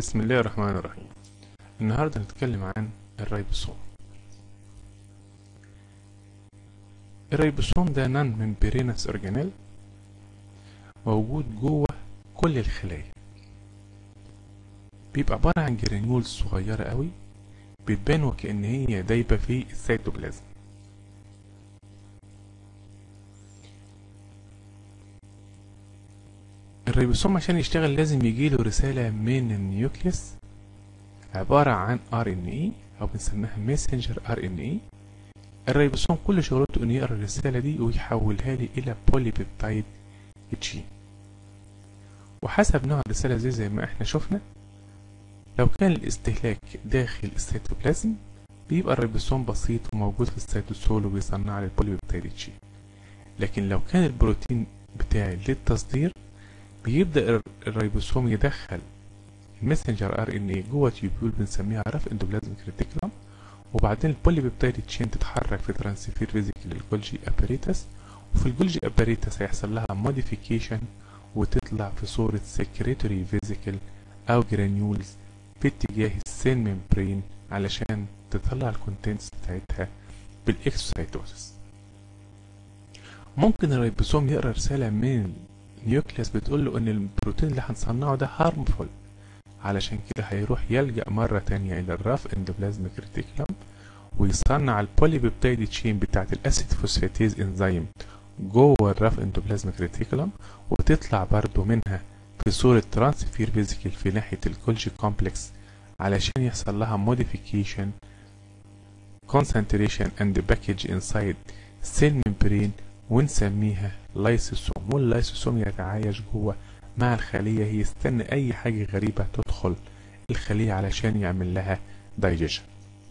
بسم الله الرحمن الرحيم النهاردة هنتكلم عن الريبوسوم الريبوسوم ده نان ممبرينس اورجانيل موجود جوه كل الخلايا بيبقى عبارة عن جرانيولز صغيرة قوي بتبان وكأن هي دايبة في السيتوبلازم الريبوسوم عشان يشتغل لازم يجيله رسالة من النيوكليس عبارة عن RNA أو بنسميها ميسنجر RNA الريبوسوم كل شغلته إنه يقرأ الرسالة دي ويحولها لي إلى بوليبيبتايد جين وحسب نوع الرسالة دي زي ما احنا شفنا لو كان الاستهلاك داخل السيتوبلازم بيبقى الريبوسوم بسيط وموجود في السيتوسول وبيصنع لي البوليبيبتايد جين لكن لو كان البروتين بتاعي للتصدير بيبدأ الريبوسوم يدخل المسنجر ار ان اي جوه تيوبيول بنسميها رف اندوبلازميك ريتيكولم وبعدين البوليبيبتايد تشين تتحرك في ترانسفير فيزيكال للجولجي اباريتس وفي الجولجي اباريتس هيحصل لها موديفيكيشن وتطلع في صورة سكريتوري فيزيكال او جرانيولز باتجاه السيل ممبرين علشان تطلع الكونتنتس بتاعتها بالاكسوسايتوسيس ممكن الريبوسوم يقرا رسالة من نيوكليس بتقول له ان البروتين اللي هنصنعه ده هارمفول علشان كده هيروح يلجأ مرة تانية إلى الراف اندوبلازميك ريتيكولم ويصنع البوليبيبتايد تشين بتاعت الأسيد فوسفاتيز انزيم جوه الراف اندوبلازميك ريتيكولم وتطلع برضو منها في صورة ترانسفير فيزيكال في ناحية الكولجي كومبلكس علشان يحصل لها موديفيكيشن concentration and package inside cell membrane ونسميها لايسوسوم واللايسوسوم يتعايش جوه مع الخلية يستنى أي حاجة غريبة تدخل الخلية علشان يعمل لها دايجيشن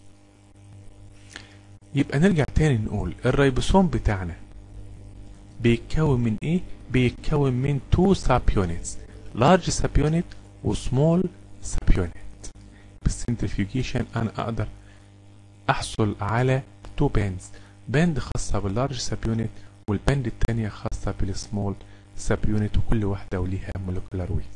يبقى نرجع تاني نقول الريبوسوم بتاعنا بيتكون من ايه؟ بيتكون من تو ساب يونتس لارج ساب يونت وسمول ساب يونت بالسنترفيوجيشن انا اقدر احصل على تو باندز باند خاصة باللارج ساب يونت والباند التانية خاصة بالسمول سب يونت وكل واحدة وليها مولكولار ويت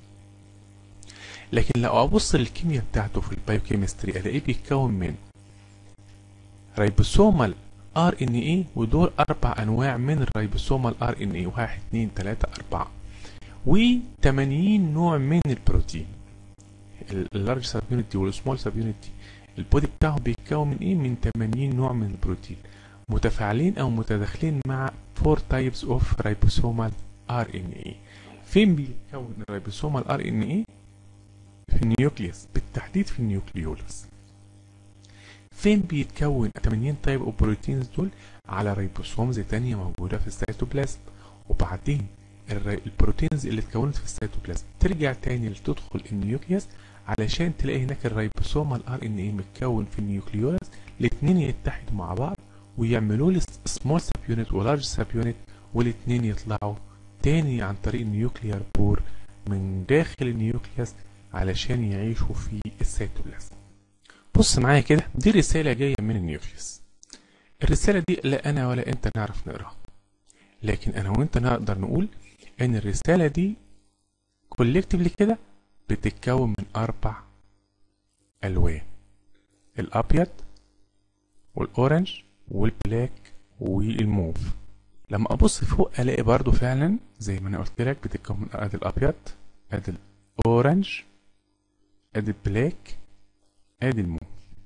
لكن لو ابص للكيمياء بتاعته في البايوكيمستري الاقيه بيتكون من ريبوسومال ار ان اي ودول اربع انواع من الريبوسومال ار ان اي واحد اتنين تلاتة اربعة و 80 نوع من البروتين اللارج سب يونت دي والسمول سب يونت دي البودي بتاعهم بيتكون من ايه من 80 نوع من البروتين متفاعلين او متداخلين مع 4 types of ribosomal RNA فين بيتكون الريبوسومال RNA في النيوكليوس بالتحديد في النيوكليولس فين بيتكون 80 تايب اوف بروتينز دول على ريبوسومز تانية موجودة في السيتوبلازم وبعدين البروتينز اللي اتكونت في السيتوبلازم ترجع تاني لتدخل النيوكليوس علشان تلاقي هناك الريبوسومال ار ان اي متكون في النيوكليولس الاتنين يتحدوا مع بعض ويعملوا لي سمول سب يونت ولارج سب يونت والاتنين يطلعوا تاني عن طريق النيوكليار بور من داخل النيوكليوس علشان يعيشوا في السيتوبلازم بص معايا كده دي رسالة جاية من النيوكليوس الرسالة دي لا أنا ولا أنت نعرف نقراها لكن أنا وأنت نقدر نقول إن الرسالة دي كولكتيفلي كده بتتكون من أربع ألوان الأبيض والأورنج والبلاك والموف لما ابص فوق الاقي برضو فعلا زي ما انا قلت لك بتتكون من ادي الابيض ادي الاورنج ادي البلاك ادي الموف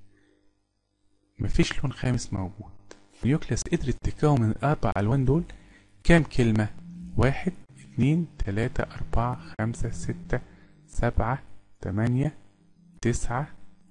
مفيش لون خامس موجود نيوكليس قدرت تكون من الاربع الوان دول كام كلمة واحد اتنين تلاتة اربعة خمسة ستة سبعة تمانية تسعة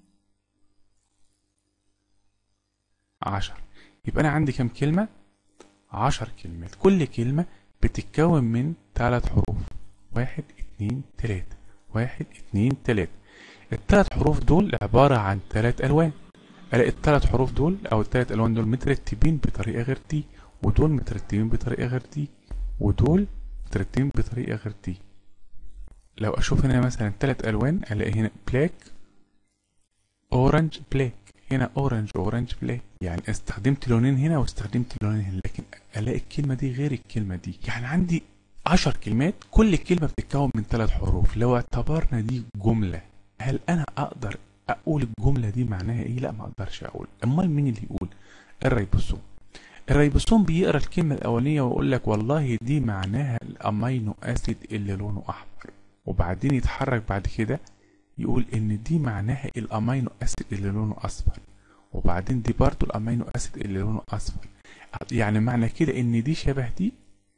عشر يبقى أنا عندي كام كلمة؟ عشر كلمات كل كلمة بتتكون من ثلاث حروف واحد اتنين تلاتة واحد اتنين تلاتة الثلاث حروف دول عبارة عن ثلاث ألوان ألاقي الثلاث حروف دول أو الثلاث ألوان دول مترتبين بطريقة غير دي ودول مترتبين بطريقة غير دي ودول مترتبين بطريقة غير دي لو أشوف هنا مثلا ثلاث ألوان ألاقي هنا بلاك أورنج بلاك هنا اورنج اورنج بلاك يعني استخدمت لونين هنا واستخدمت لونين هنا لكن الاقي الكلمه دي غير الكلمه دي يعني عندي عشر كلمات كل كلمه بتتكون من ثلاث حروف لو اعتبرنا دي جمله هل انا اقدر اقول الجمله دي معناها ايه لا ما اقدرش اقول امال مين اللي يقول الريبوسوم الريبوسوم بيقرا الكلمه الاولانيه ويقول لك والله دي معناها الامينو اسيد اللي لونه احمر وبعدين يتحرك بعد كده يقول ان دي معناها الامينو اسيد اللي لونه اصفر وبعدين دي برضو الامينو اسيد اللي لونه اصفر يعني معنى كده ان دي شبه دي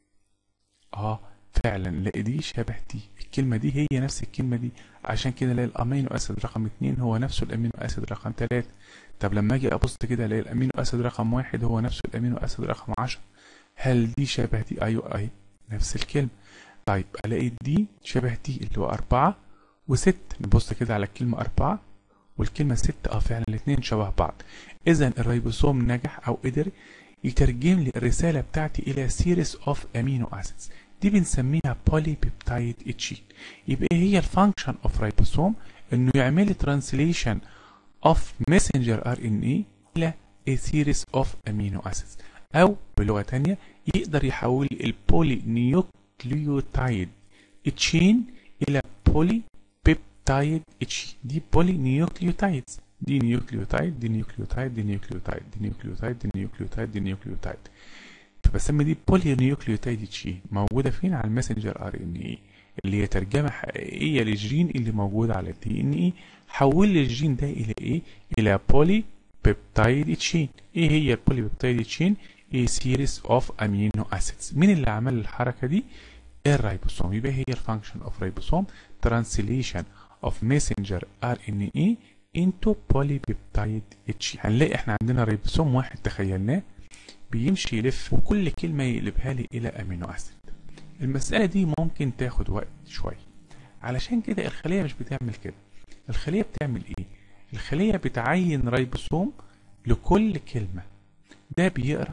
اه فعلا لا دي شبه دي الكلمة دي هي نفس الكلمة دي عشان كده الاقي الامينو اسيد رقم اتنين هو نفسه الامينو اسيد رقم تلاتة طب لما اجي ابص كده الاقي الامينو اسيد رقم واحد هو نفسه الامينو اسيد رقم عشرة هل دي شبه دي ايوه اي نفس الكلمة طيب الاقي دي شبه دي اللي هو اربعة وست نبص كده على الكلمة اربعة والكلمة ست اه فعلا الاتنين شبه بعض اذا الريبوسوم نجح او قدر يترجم لي الرسالة بتاعتي إلى series of amino acids دي بنسميها polypeptide chain يبقى إيه هي الفانكشن of ribosome إنه يعمل لي translation of messenger RNA إلى a series of amino acids أو بلغة تانية يقدر يحول لي البولينيوكليوتايد chain إلى polypeptide chain دي polynucleotides دي نيوكليوتايد دي نيوكليوتايد دي نيوكليوتايد دي نيوكليوتايد دي نيوكليوتايد دي نيوكليوتايد فبسمي دي بولي نيوكليوتايد تشين موجوده فين على الماسنجر ار ان اي اللي هي ترجمه حقيقيه للجين اللي موجود على الدي ان اي حول لي الجين ده الى ايه الى بولي بيبتايد تشين ايه هي البولي بيبتايد تشين ايه سيريز اوف امينو اسيدز مين اللي عمل الحركه دي الريبوسوم يبقى هي الفانكشن اوف ريبوسوم ترانسليشن اوف ماسنجر ار ان اي انتو بوليبيبتايد اتش هنلاقي احنا عندنا ريبوسوم واحد تخيلناه بيمشي يلف وكل كلمة يقلبها لي إلى أمينو أسيد المسألة دي ممكن تاخد وقت شوية علشان كده الخلية مش بتعمل كده الخلية بتعمل إيه؟ الخلية بتعين ريبوسوم لكل كلمة ده بيقرأ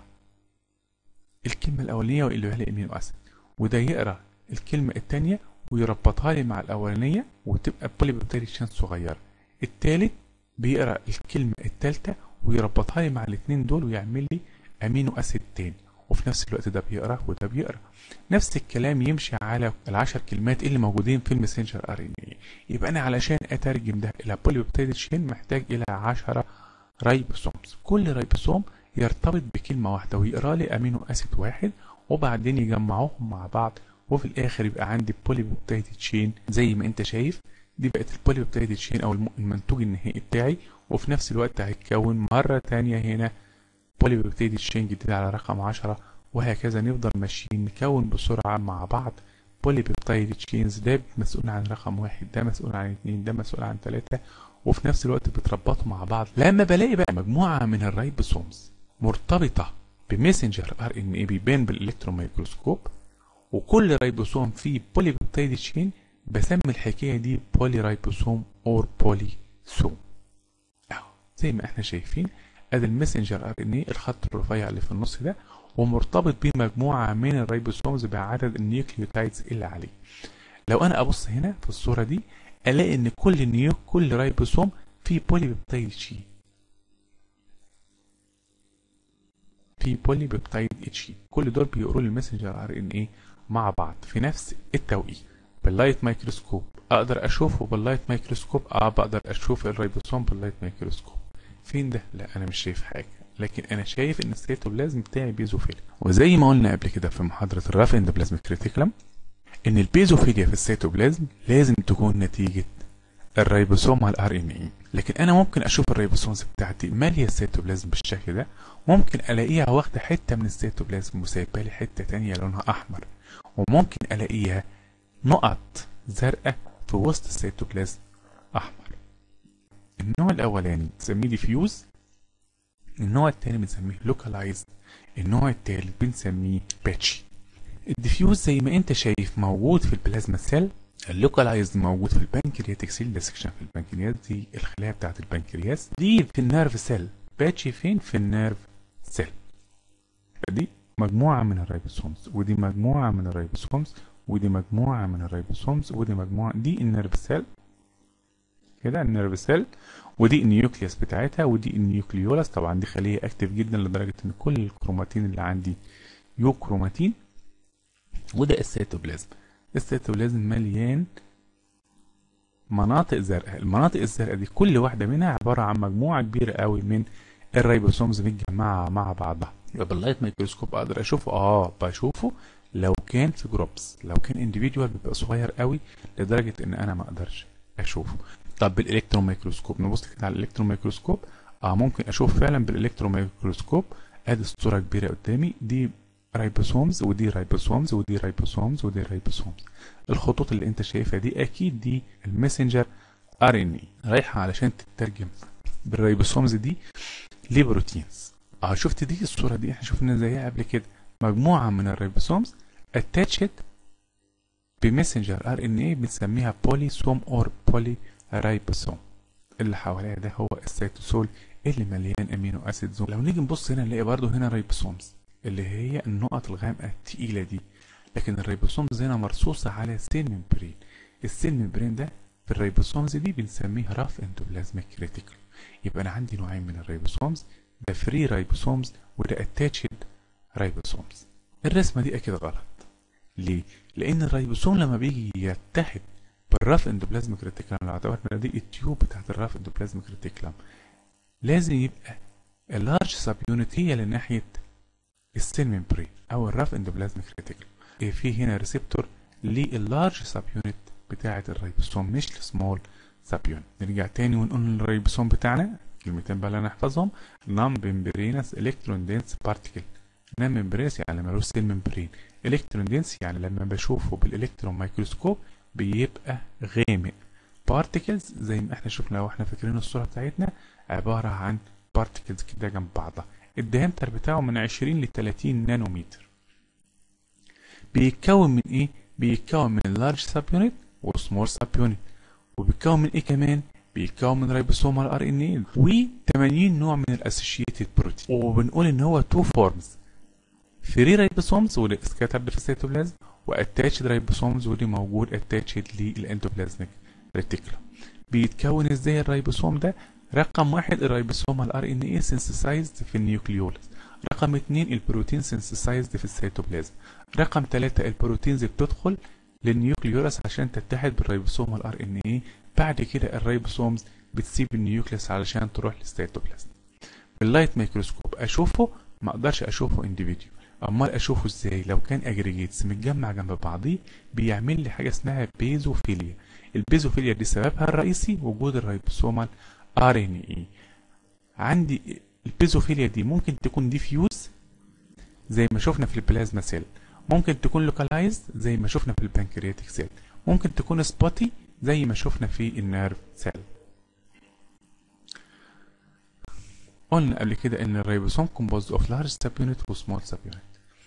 الكلمة الأولانية ويقلبها لي أمينو أسيد وده يقرأ الكلمة التانية ويربطها لي مع الأولانية وتبقى بوليبيبتايد تشين صغيرة التالت بيقرا الكلمه التالتة ويربطها لي مع الاثنين دول ويعمل لي امينو اسيد تاني وفي نفس الوقت ده بيقرا وده بيقرا نفس الكلام يمشي على العشر كلمات اللي موجودين في الماسنجر ار ان اي يبقى انا علشان اترجم ده الى بوليبيبتايد تشين محتاج الى 10 رايبوسومز كل رايبوسوم يرتبط بكلمه واحده ويقرا لي امينو اسيد واحد وبعدين يجمعوهم مع بعض وفي الاخر يبقى عندي بوليبيبتايد تشين زي ما انت شايف دي بقت البوليبيبتايد تشين او المنتوج النهائي بتاعي وفي نفس الوقت هيتكون مرة تانية هنا بوليبيبتايد تشين جديد على رقم 10 وهكذا نفضل ماشيين نكون بسرعة مع بعض بوليبيبتايد تشينز ده مسؤول عن رقم واحد ده مسؤول عن اتنين ده مسؤول عن تلاتة وفي نفس الوقت بيتربطوا مع بعض لما بلاقي بقى مجموعة من الريبوسومز مرتبطة بمسنجر ار ان اي بيبان بالالكترون ميكروسكوب وكل ريبوسوم فيه بوليبيبتايد تشين بسمي الحكاية دي بولي رايبوسوم اور بولي سوم اهو زي ما احنا شايفين ادي المسنجر ار ان اي الخط الرفيع اللي في النص ده ومرتبط بمجموعة من الريبوسومز بعدد النيوكليوتايدز اللي عليه لو انا ابص هنا في الصورة دي الاقي ان كل نيو كل ريبوسوم فيه بولي بيبتايد شي في بولي بيبتايد اتش كل دول بيقروا المسنجر ار ان اي مع بعض في نفس التوقيت باللايت مايكروسكوب اقدر اشوفه باللايت مايكروسكوب اه بقدر اشوف الريبوسوم باللايت مايكروسكوب فين ده لا انا مش شايف حاجه لكن انا شايف ان السيتوبلازم بتاعي بيزوفيل وزي ما قلنا قبل كده في محاضره الراف اندوبلازميك كريتيكلم ان البيزوفيليا في السيتوبلازم لازم تكون نتيجه الريبوسوم على الار ان اي لكن انا ممكن اشوف الريبوسومز بتاعتي ماليه السيتوبلازم بالشكل ده ممكن الاقيها واخده حته من السيتوبلازم وسايبه لي حته تانية لونها احمر وممكن الاقيها نقط زرقاء في وسط السيتوبلازم احمر النوع الاولاني بنسميه ديفيوز النوع التاني بنسميه لوكالايزد النوع التالت بنسميه باتشي الديفيوز زي ما انت شايف موجود في البلازما سيل اللوكالايزد موجود في البنكرياتيك سيل ده سكشن في البنكرياس دي الخلايا بتاعت البنكرياس دي في النيرف سيل باتشي فين في النيرف سيل دي مجموعة من الريبوسومز ودي مجموعة من الريبوسومز ودي مجموعة من الريبوسومز ودي مجموعة دي النيرف سيل كده النيرف سيل ودي النيوكليوس بتاعتها ودي النيوكليولاس طبعا دي خلية اكتف جدا لدرجة ان كل الكروماتين اللي عندي يوكروماتين وده السيتوبلازم السيتوبلازم مليان مناطق زرقاء المناطق الزرقاء دي كل واحده منها عباره عن مجموعه كبيره قوي من الريبوسومز متجمعه مع بعضها يبقى باللايت ميكروسكوب اقدر اشوفه اه بشوفه لو كان في جروبس لو كان انديفيدوال بيبقى صغير قوي لدرجه ان انا ما اقدرش اشوفه طب بالالكترون ميكروسكوب نبص كده على الالكترون ميكروسكوب اه ممكن اشوف فعلا بالالكترون ميكروسكوب ادي الصوره كبيره قدامي دي رايبوسومز ودي رايبوسومز ودي رايبوسومز ودي رايبوسومز الخطوط اللي انت شايفها دي اكيد دي الماسنجر ار ان اي رايحه علشان تترجم بالرايبوسومز دي لبروتينز اه شفت دي الصوره دي احنا شفنا زيها قبل كده مجموعه من الرايبوسومز اتاتشد بمسنجر ار ان اي بنسميها بوليسوم اور بولي رايبوسوم اللي حواليها ده هو السيتوسول اللي مليان امينو اسيد زون لو نيجي نبص هنا نلاقي برضو هنا رايبوسومز اللي هي النقط الغامقه التقيله دي لكن الريبوسومز هنا مرصوصه على سيل ممبرين السيل ممبرين ده في الريبوسومز دي بنسميه راف اندوبلازميك ريتيكل يبقى انا عندي نوعين من الريبوسومز ده فري رايبوسومز وده اتاتشد رايبوسومز الرسمه دي اكيد غلط ليه لان الريبوسوم لما بيجي يتحد بالراف اندوبلازميك ريتيكلم لو اعتبرنا دي التيوب بتاعت الراف اندوبلازميك ريتيكلم لازم يبقى اللارج سب يونت هي اللي ناحيه السيل ممبرين او الراف اندوبلازميك ريتيكلم في هنا ريسبتور لللارج سب يونت بتاعه الريبوسوم مش السمول سب يونت نرجع تاني ونقول الريبوسوم بتاعنا كلمتين بقى اللي نحفظهم نون ممبرينس الكترون دينس بارتيكل نون ممبرينس يعني ملوش سيل ممبرين الكترون دينس يعني لما بشوفه بالالكترون مايكروسكوب بيبقى غامق بارتيكلز زي ما احنا شفنا لو احنا فاكرين الصوره بتاعتنا عباره عن بارتيكلز كده جنب بعضها الديامتر بتاعه من 20 ل 30 نانومتر بيتكون من ايه بيتكون من اللارج سب يونت والسمول سب يونت وبيتكون من ايه كمان بيتكون من ريبوسومال ار ان اي و80 نوع من الاسوشيتد بروتين وبنقول ان هو تو فورمز فري ريبوسومز واللي سكاترد في السيتوبلازم واتاتشد ريبوسومز واللي موجود اتاتشد للاندوبلازميك ريتيكولم بيتكون ازاي الريبوسوم ده رقم واحد الريبوسومال ار ان اي سينسيسايزد في النيوكليولس رقم اتنين البروتين سينسيسايزد في السيتوبلازم رقم ثلاثة البروتينز بتدخل للنيوكليولس عشان تتحد بالريبوسومال ار ان اي بعد كده الريبوسومز بتسيب النيوكليوس علشان تروح للسيتوبلازم باللايت ميكروسكوب اشوفه ما اقدرش اشوفه انديفيديو امال اشوفه ازاي لو كان اجريجيتس متجمع جنب بعضيه بيعمل لي حاجه اسمها بيزوفيليا البيزوفيليا دي سببها الرئيسي وجود الريبوسومال ار ان اي عندي البيزوفيليا دي ممكن تكون ديفيوز زي ما شفنا في البلازما سيل ممكن تكون لوكالايزد زي ما شفنا في البنكرياتيك سيل ممكن تكون سبوتي زي ما شفنا في النيرف سيل قلنا قبل كده ان الريبوسوم كومبوز اوف لارج سب يونت وسمول سب يونت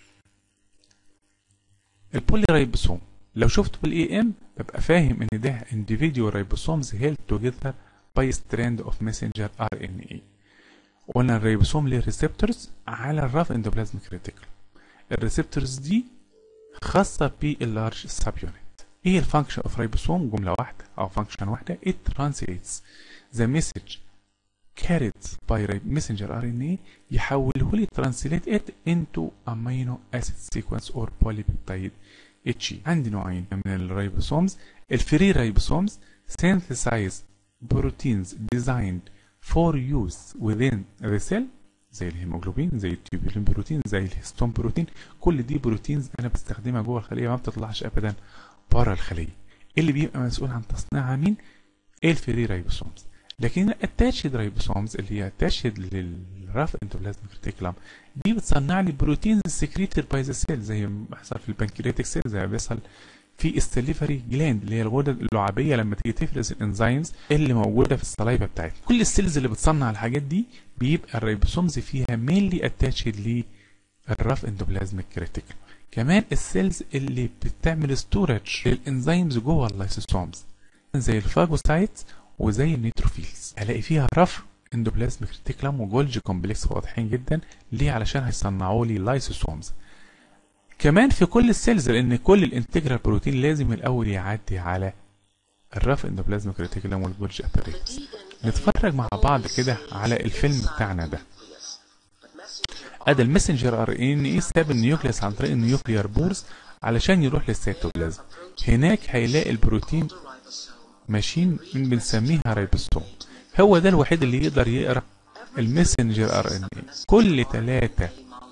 البولي ريبوسوم لو شفته بالاي ام ببقى فاهم ان ده individual ribosomes held together by strand of messenger RNA قلنا الريبوسوم ليه ريسبتورز على الراف اندوبلازميك ريتيكل الريسبتورز دي خاصة باللارج سب يونت ايه الفانكشن اوف ريبوسوم جملة واحدة او فانكشن واحدة it translates the message carried by messenger RNA يحوله لي translate it into amino acid sequence or polypeptide HE عندي نوعين من الريبوسومز الفري ريبوسومز synthesize proteins designed for use within the cell زي الهيموجلوبين زي التيوبولين بروتين زي الهيستون بروتين كل دي بروتينز انا بستخدمها جوه الخليه ما بتطلعش ابدا بره الخليه اللي بيبقى مسؤول عن تصنيعها مين الفري ريبوسومز لكن الاتاشد ريبوسومز اللي هي اتاشد للراف اندوبلازميك ريتيكولم دي بتصنع لي بروتينز سكريتد باي ذا سيل زي ما بيحصل في البنكرياتيك سيل زي ما بيحصل في السليفري جلاند اللي هي الغده اللعابيه لما تيجي تفرز الانزيمز اللي موجوده في الصلايفه بتاعتنا كل السيلز اللي بتصنع الحاجات دي بيبقى الريبوسومز فيها مينلي اتاتشد للراف اندوبلازميك ريتيكولم كمان السيلز اللي بتعمل ستورج للانزيمز جوه اللايسوسومز زي الفاجوسايتس وزي النيتروفيلز هلاقي فيها رف اندوبلازميك ريتيكولم وجولجي كومبلكس واضحين جدا ليه علشان هيصنعوا لي لايسوسومز كمان في كل السيلز لان كل الانتجرال بروتين لازم الاول يعدي على الرف اندوبلازميك ريتيكولم والجولجي اباريتس نتفرج مع بعض كده على الفيلم بتاعنا ده ادي المسنجر ار ان اي ساب النيوكليس عن طريق النيوكليار بورز علشان يروح للسيتوبلازم هناك هيلاقي البروتين ماشين بنسميها رايبوسوم هو ده الوحيد اللي يقدر يقرا المسنجر ار ان اي كل ثلاثة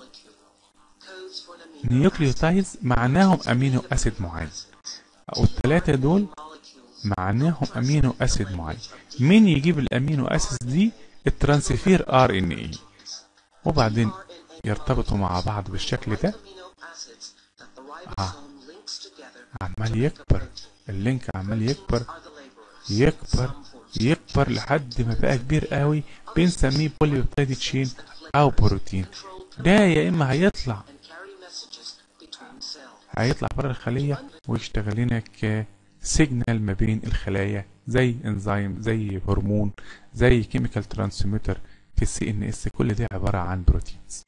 نيوكليوتايدز معناهم امينو اسيد معين او الثلاثة دول معناهم امينو اسيد معين مين يجيب الامينو اسيد دي الترانسفير ار ان اي وبعدين يرتبطوا مع بعض بالشكل ده آه. عمال يكبر اللينك عمال يكبر يكبر يكبر لحد ما بقى كبير قوي بنسميه بوليبيبتيد تشين او بروتين ده يا اما هيطلع هيطلع بره الخلية ويشتغل لنا كسيجنال ما بين الخلايا زي انزيم زي هرمون زي كيميكال ترانسميتر في السي ان اس كل ده عبارة عن بروتينز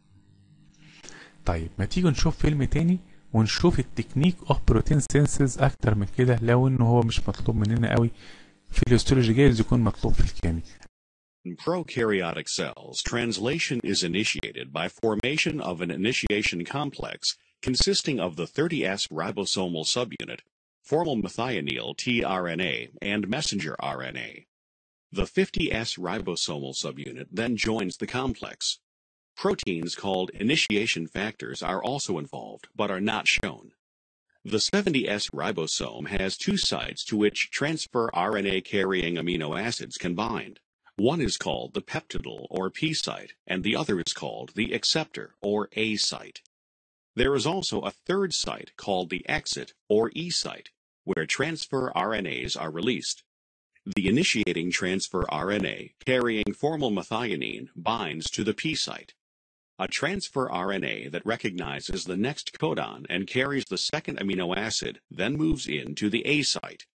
طيب ما تيجي نشوف فيلم تاني ونشوف التكنيك اوف بروتين سينسز اكتر من كده لو انه هو مش مطلوب مننا قوي في الهيستولوجي جايز يكون مطلوب في الكيمي In prokaryotic cells, translation is initiated by formation of an initiation complex consisting of the 30S ribosomal subunit, formal methionine tRNA, and messenger RNA. The 50S ribosomal subunit then joins the complex. Proteins called initiation factors are also involved, but are not shown. The 70S ribosome has two sites to which transfer RNA carrying amino acids can bind. One is called the peptidyl or P site, and the other is called the acceptor or A site. There is also a third site called the exit or E site, where transfer RNAs are released. The initiating transfer RNA carrying formal methionine binds to the P site. A transfer RNA that recognizes the next codon and carries the second amino acid then moves into the A site.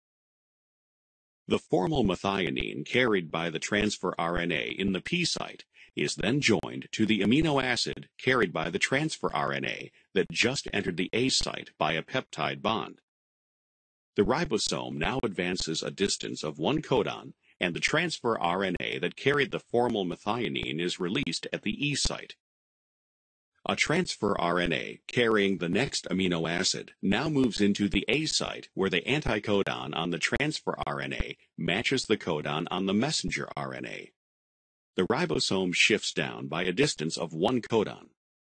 The formal methionine carried by the transfer RNA in the P site is then joined to the amino acid carried by the transfer RNA that just entered the A site by a peptide bond. The ribosome now advances a distance of one codon and the transfer RNA that carried the formal methionine is released at the E site. A transfer RNA carrying the next amino acid now moves into the A site where the anticodon on the transfer RNA matches the codon on the messenger RNA. The ribosome shifts down by a distance of one codon.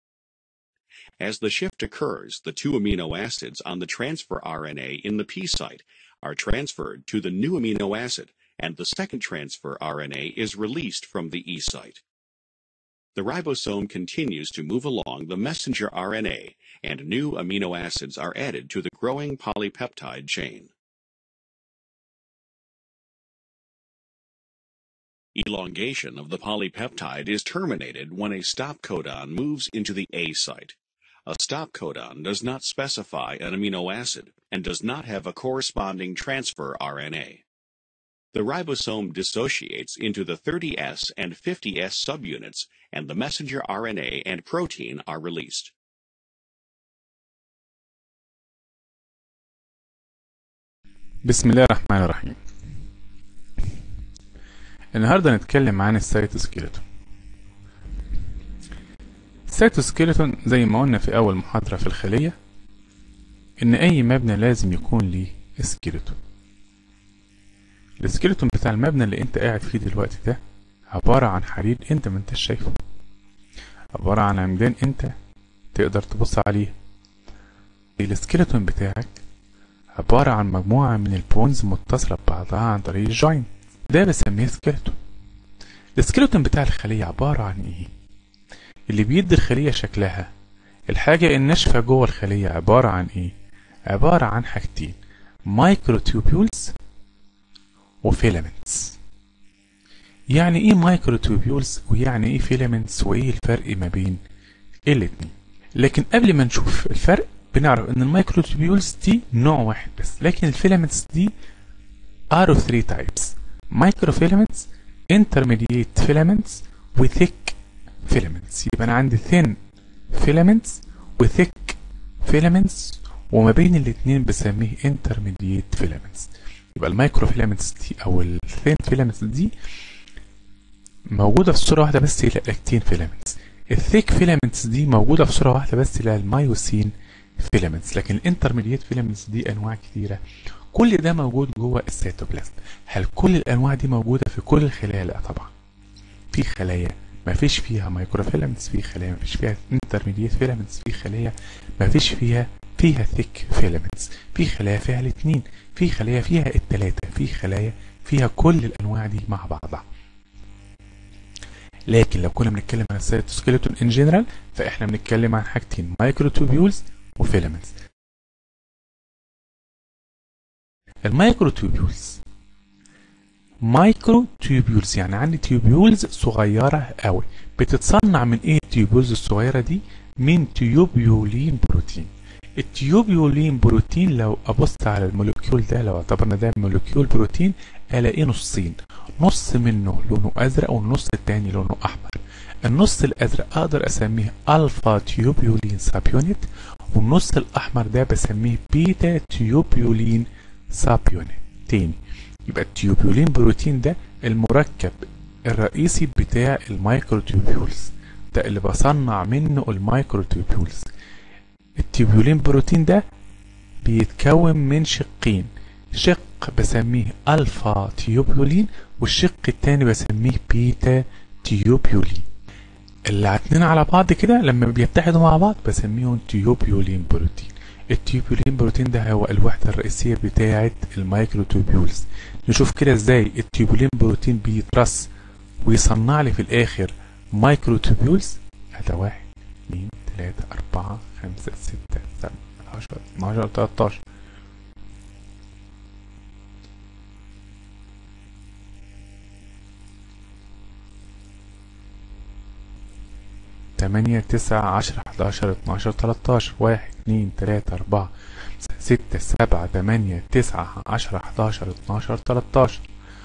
As the shift occurs, the two amino acids on the transfer RNA in the P site are transferred to the new amino acid and the second transfer RNA is released from the E site. The ribosome continues to move along the messenger RNA, and new amino acids are added to the growing polypeptide chain. Elongation of the polypeptide is terminated when a stop codon moves into the A site. A stop codon does not specify an amino acid and does not have a corresponding transfer RNA. The ribosome dissociates into the 30S and 50S subunits, and the messenger RNA and protein are released. بسم الله الرحمن الرحيم النهاردة نتكلم عن السيتوسكيلتون السيتوسكيلتون زي ما قلنا في أول محاضرة في الخلية إن أي مبنى لازم يكون ليه سكيلتون السكيلتون بتاع المبنى اللي انت قاعد فيه دلوقتي ده عبارة عن حديد انت ما انتش شايفه عبارة عن عمدان انت تقدر تبص عليه السكيلتون بتاعك عبارة عن مجموعة من البونز متصلة ببعضها عن طريق الجوين ده بسميه سكيلتون السكيلتون بتاع الخلية عبارة عن ايه اللي بيدي الخلية شكلها الحاجة الناشفة جوه الخلية عبارة عن ايه عبارة عن حاجتين مايكروتوبيولز وفيلامنتس يعني ايه مايكروتوبيولز ويعني ايه فيلامنتس وايه الفرق ما بين الاتنين لكن قبل ما نشوف الفرق بنعرف ان المايكروتوبيولز دي نوع واحد بس لكن الفيلامنتس دي are of three types microfilaments intermediate filaments و thick filaments يبقى انا عندي thin filaments و thick filaments وما بين الاتنين بسميه intermediate filaments يبقى المايكرو فيلامنتس دي او الثين فيلامنتس دي موجوده في صوره واحده بس الى الاكتين فيلامنتس الثيك فيلامنتس دي موجوده في صوره واحده بس الى المايوسين فيلامنتس لكن الانترميديت فيلامنتس دي انواع كتيره كل ده موجود جوه السيتوبلازم هل كل الانواع دي موجوده في كل الخلايا لا طبعا في خلايا ما فيش فيها مايكروفيلامنتس في خلايا ما فيش فيها انترميديت فيلامنتس في خلايا ما فيش فيها فيها ثيك فيلامنتس في خلايا فيها الاثنين في خلايا فيها الثلاثه في خلايا فيها كل الانواع دي مع بعضها لكن لو كنا بنتكلم عن السيتوسكيلتون ان جنرال فاحنا بنتكلم عن حاجتين مايكروتوبيولز وفيلامنتس المايكروتوبيولز مايكرو تيوبيولز يعني عندي تيوبيولز صغيرة قوي بتتصنع من ايه التيوبيولز الصغيرة دي من تيوبيولين بروتين التيوبيولين بروتين لو ابص على المولكيول ده لو اعتبرنا ده مولكيول بروتين الاقيه نصين نص منه لونه ازرق والنص التاني لونه احمر النص الازرق اقدر اسميه الفا تيوبيولين سابيونت والنص الاحمر ده بسميه بيتا تيوبيولين سابيونت تاني يبقى التيوبيولين بروتين ده المركب الرئيسي بتاع المايكروتيوبيولز ده اللي بصنع منه المايكروتيوبيولز التيوبيولين بروتين ده بيتكون من شقين شق بسميه الفا تيوبيولين والشق التاني بسميه بيتا تيوبيولين الاتنين على بعض كده لما بيتحدوا مع بعض بسميهم تيوبيولين بروتين التيوبيولين بروتين ده هو الوحدة الرئيسية بتاعة المايكروتوبيولز نشوف كده ازاي التيوبيولين بروتين بيترص ويصنع لي في الاخر مايكروتوبيولز هذا واحد اتنين تلاتة اربعة خمسة ستة سبعة عشرة اتناشر تلاتاشر تمانية تسعة عشرة حداشر اتناشر تلاتاشر واحد اتنين تلاتة أربعة ستة سبعة تمانية تسعة عشرة حداشر اتناشر تلاتاشر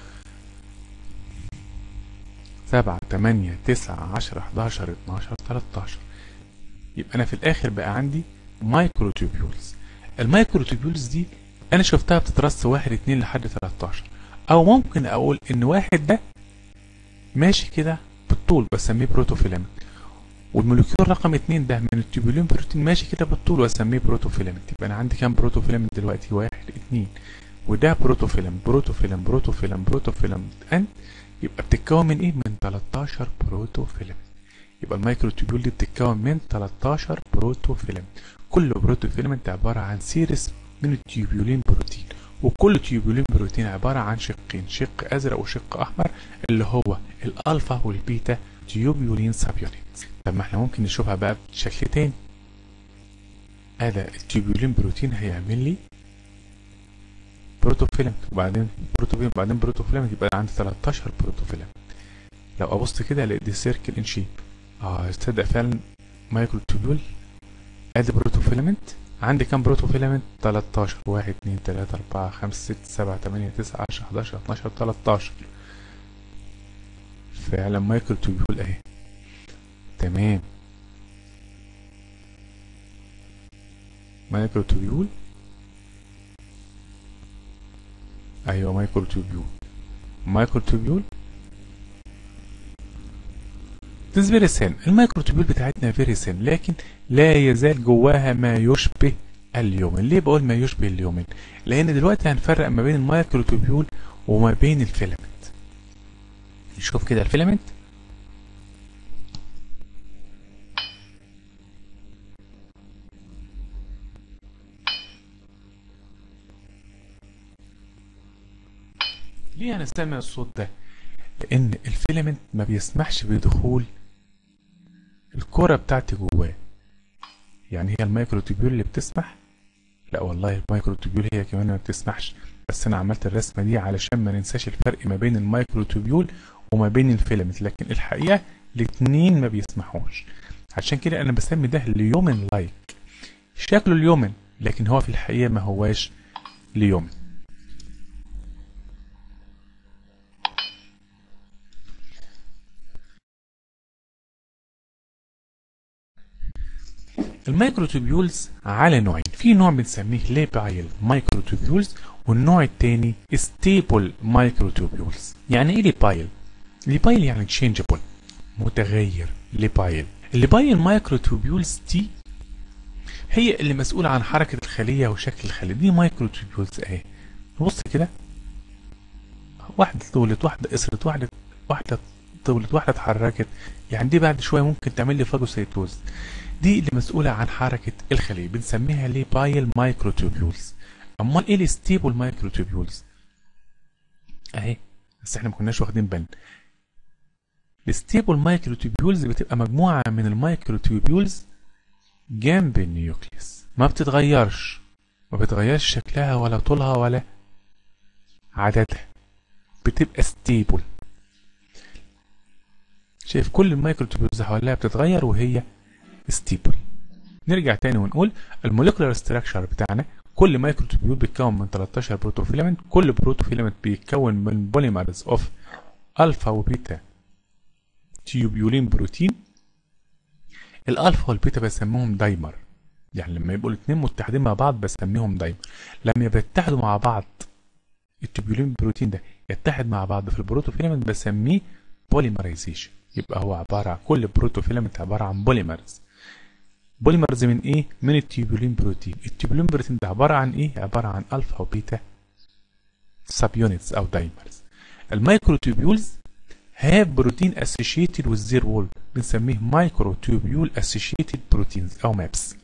سبعة تمانية تسعة عشرة حداشر اتناشر تلاتاشر يبقى أنا في الآخر بقى عندي مايكروتوبيولز المايكروتوبيولز دي أنا شفتها بتترص واحد اتنين لحد تلاتاشر أو ممكن أقول إن واحد ده ماشي كده بالطول بسميه بروتوفيلامنت والمولكيول رقم اتنين ده من التوبولين بروتين ماشي كده بالطول واسميه بروتوفيلامنت يبقى انا عندي كام بروتوفيلامنت دلوقتي واحد اتنين وده بروتوفيلامنت بروتوفيلامنت بروتوفيلامنت بروتوفيلامنت ان يبقى بتتكون من ايه من 13 بروتوفيلامنت يبقى المايكروتوبيول دي بتتكون من 13 بروتوفيلامنت كل بروتوفيلامنت عباره عن سيريس من التيوبولين بروتين وكل تيوبولين بروتين عباره عن شقين شق ازرق وشق احمر اللي هو الالفا والبيتا تيوبولين سابيونيت طب ما احنا ممكن نشوفها بقى بشكل تاني هذا التيوبولين بروتين هيعمل لي بروتوفيلامنت وبعدين بروتوفيلامنت وبعدين بروتوفيلامنت يبقى عندي 13 بروتوفيلامنت لو ابص كده الاقي دي سيركل ان شيب اه تصدق فعلا مايكرو تيوبول ادي بروتوفيلامنت عندي كام بروتوفيلامنت 13 1 2 3 4 5 6 7 8 9 10 11 12 13 فعلا مايكرو تيوبول اهي تمام مايكرو تيوبول ايوه مايكرو تيوبول مايكرو تيوبول This very thin المايكرو تيوبول بتاعتنا very thin لكن لا يزال جواها ما يشبه اليومن ليه بقول ما يشبه اليومن لان دلوقتي هنفرق ما بين المايكرو تيوبول وما بين الفيلامنت نشوف كده الفيلامنت ليه هنستمع الصوت ده لان الفيلامنت ما بيسمحش بدخول الكرة بتاعتي جواه يعني هي المايكروتوبيول اللي بتسمح لا والله المايكروتوبيول هي كمان ما بتسمحش بس انا عملت الرسمه دي علشان ما ننساش الفرق ما بين المايكروتوبيول وما بين الفيلامنت لكن الحقيقه الاتنين ما بيسمحوش عشان كده انا بسمي ده ليومن لايك شكله اليومن لكن هو في الحقيقه ما هواش ليومن المايكروتوبيولز على نوعين في نوع بنسميه ليبايل مايكروتوبيولز والنوع التاني ستيبل مايكروتوبيولز يعني ايه ليبايل ليبايل يعني تشينجبل متغير ليبايل الليبايل مايكروتوبيولز دي هي اللي مسؤولة عن حركة الخلية وشكل الخلية دي مايكروتوبيولز اهي نبص كده واحدة طولت واحدة قصرت واحدة واحدة طولت واحدة اتحركت يعني دي بعد شوية ممكن تعمل لي فاجوسيتوز دي اللي مسؤولة عن حركة الخلية بنسميها ليه بايل مايكروتوبيولز امال ايه الستيبل مايكروتوبيولز اهي بس احنا ما كناش واخدين بالنا الستيبل مايكروتوبيولز بتبقى مجموعة من المايكروتوبيولز جنب النيوكليس ما بتتغيرش ما بتغيرش شكلها ولا طولها ولا عددها بتبقى ستيبل شايف كل المايكروتوبيولز حواليها بتتغير وهي ستيبل نرجع تاني ونقول الموليكولار ستراكشر بتاعنا كل مايكروتوبيول بيتكون من 13 بروتوفيلامنت كل بروتوفيلامنت بيتكون من بوليمرز اوف الفا وبيتا تيوبيولين بروتين الالفا والبيتا بسميهم دايمر يعني لما يبقوا الاثنين متحدين مع بعض بسميهم دايمر لما يتحدوا مع بعض التوبيولين بروتين ده يتحد مع بعض في البروتوفيلامنت بسميه بوليمرايزيشن يبقى هو عبارة عن كل بروتوفيلامنت عبارة عن بوليمرز بوليمرز من ايه؟ من التيوبولين بروتين التيوبولين بروتين ده عبارة عن ايه؟ عبارة عن الفا وبيتا سب يونتس او دايمرز المايكروتوبيولز have protein associated with their wall بنسميه microtubule associated proteins او مابس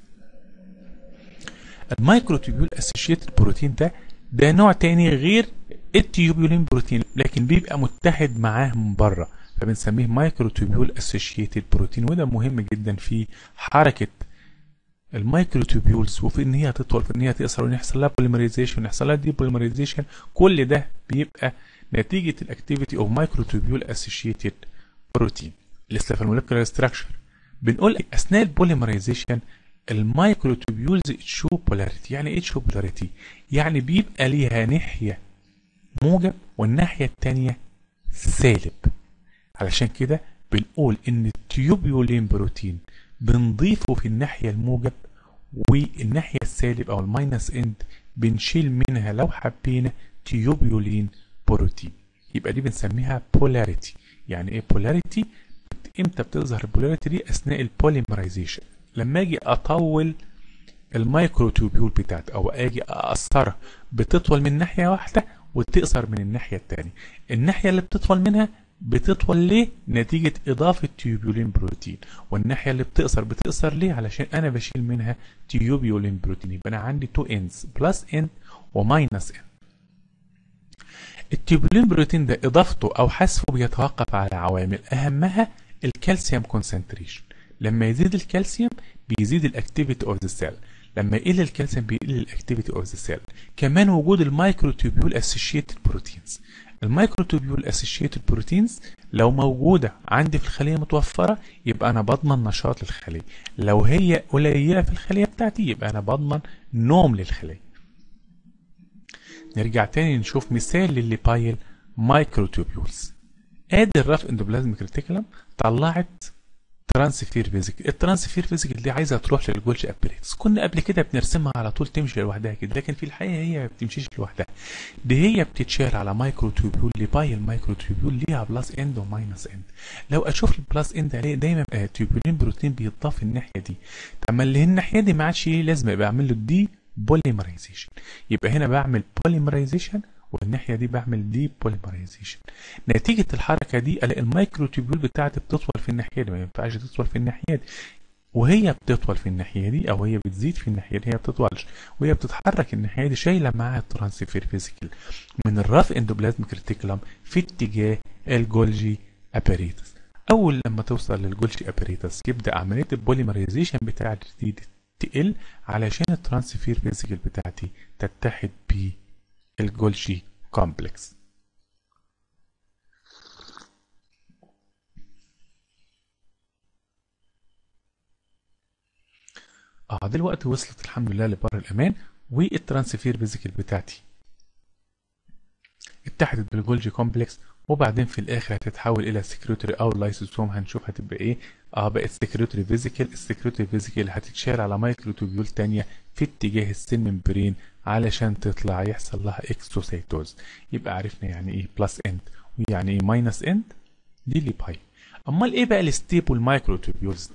المايكروتوبيول associated بروتين ده ده نوع تاني غير التيوبولين بروتين لكن بيبقى متحد معاه من بره فبنسميه مايكروتوبيول اسوشيتد بروتين وده مهم جدا في حركه المايكروتوبيولز وفي ان هي تطول في ان هي تقصر وان يحصل لها بوليمرايزيشن يحصل لها دي بوليمرايزيشن كل ده بيبقى نتيجه الاكتيفيتي اوف مايكروتوبيول اسوشيتد بروتين لسه في المولكيولار ستراكشر بنقول اثناء البوليمرايزيشن المايكروتوبيولز تشو بولاريتي يعني ايه تشو بولاريتي يعني بيبقى ليها ناحيه موجب والناحيه الثانيه سالب علشان كده بنقول ان التيوبيولين بروتين بنضيفه في الناحية الموجب والناحية السالب او الماينس اند بنشيل منها لو حبينا تيوبيولين بروتين يبقى دي بنسميها بولاريتي يعني ايه بولاريتي امتى بتظهر البولاريتي دي اثناء البوليمرايزيشن لما اجي اطول المايكروتوبيول بتاعتي او اجي اقصرها بتطول من ناحية واحدة وتقصر من الناحية التانية الناحية اللي بتطول منها بتطول ليه نتيجة إضافة تيوبيولين بروتين والناحية اللي بتقصر بتقصر ليه علشان أنا بشيل منها تيوبيولين بروتين يبقى أنا عندي تو ends بلس end وماينس end التيوبيولين بروتين ده إضافته أو حذفه بيتوقف على عوامل أهمها الكالسيوم كونسنتريشن لما يزيد الكالسيوم بيزيد الاكتيفيتي اوف ذا سيل لما يقل الكالسيوم بيقل الاكتيفيتي اوف ذا سيل كمان وجود المايكروتوبيول اسوشيتد بروتينز المايكروتوبيول اسوشيتد بروتينز لو موجوده عندي في الخليه متوفره يبقى انا بضمن نشاط للخليه لو هي قليله في الخليه بتاعتي يبقى انا بضمن نوم للخليه نرجع تاني نشوف مثال للليبايل مايكروتوبيولز ادي الرف اندوبلازميك ريتيكولم طلعت ترانسفير فيزيكال الترانسفير فيزيكال دي عايزه تروح للجولجي ابريتس كنا قبل كده بنرسمها على طول تمشي لوحدها كده لكن في الحقيقه هي ما بتمشيش لوحدها دي هي بتتشال على مايكرو تيوبيول لبايل مايكرو تيوبيول ليها بلس اند وماينس اند لو اشوف البلس اند عليه دايما آه تيوبيولين بروتين بيتضاف الناحيه دي طب ما اللي الناحيه دي ما عادش ليه لازمه يبقى اعمل له دي بوليمرايزيشن يبقى هنا بعمل بوليمرايزيشن والناحيه دي بعمل دي بوليمرايزيشن نتيجه الحركه دي الاقي المايكروتوبيول بتاعتي بتطول في الناحيه دي ما ينفعش تطول في الناحيه دي وهي بتطول في الناحيه دي او هي بتزيد في الناحيه دي هي بتطولش وهي بتتحرك الناحيه دي شايله معاها الترانسفير فيزيكال من الرف اندوبلازميك ريتيكولم في اتجاه الجولجي اباريتس اول لما توصل للجولجي اباريتس يبدا عمليه البوليمرايزيشن بتاعتي دي تقل علشان الترانسفير فيزيكال بتاعتي تتحد ب الجولجي كومبلكس اه دلوقتي وصلت الحمد لله لبر الامان والترانسفير فيزيكال بتاعتي اتحدت بالجولجي كومبلكس وبعدين في الاخر هتتحول الى سكريتوري او لايسوسوم هنشوف هتبقى ايه اه بقت سكريتوري فيزيكال السكريتوري فيزيكال هتتشال على مايكروتوبيول تانية في اتجاه السيل ممبرين علشان تطلع يحصل لها اكسوسيتوز يبقى عرفنا يعني ايه بلس اند ويعني ايه ماينس اند دي اللي باي امال ايه بقى الستيبل مايكروتوبيولز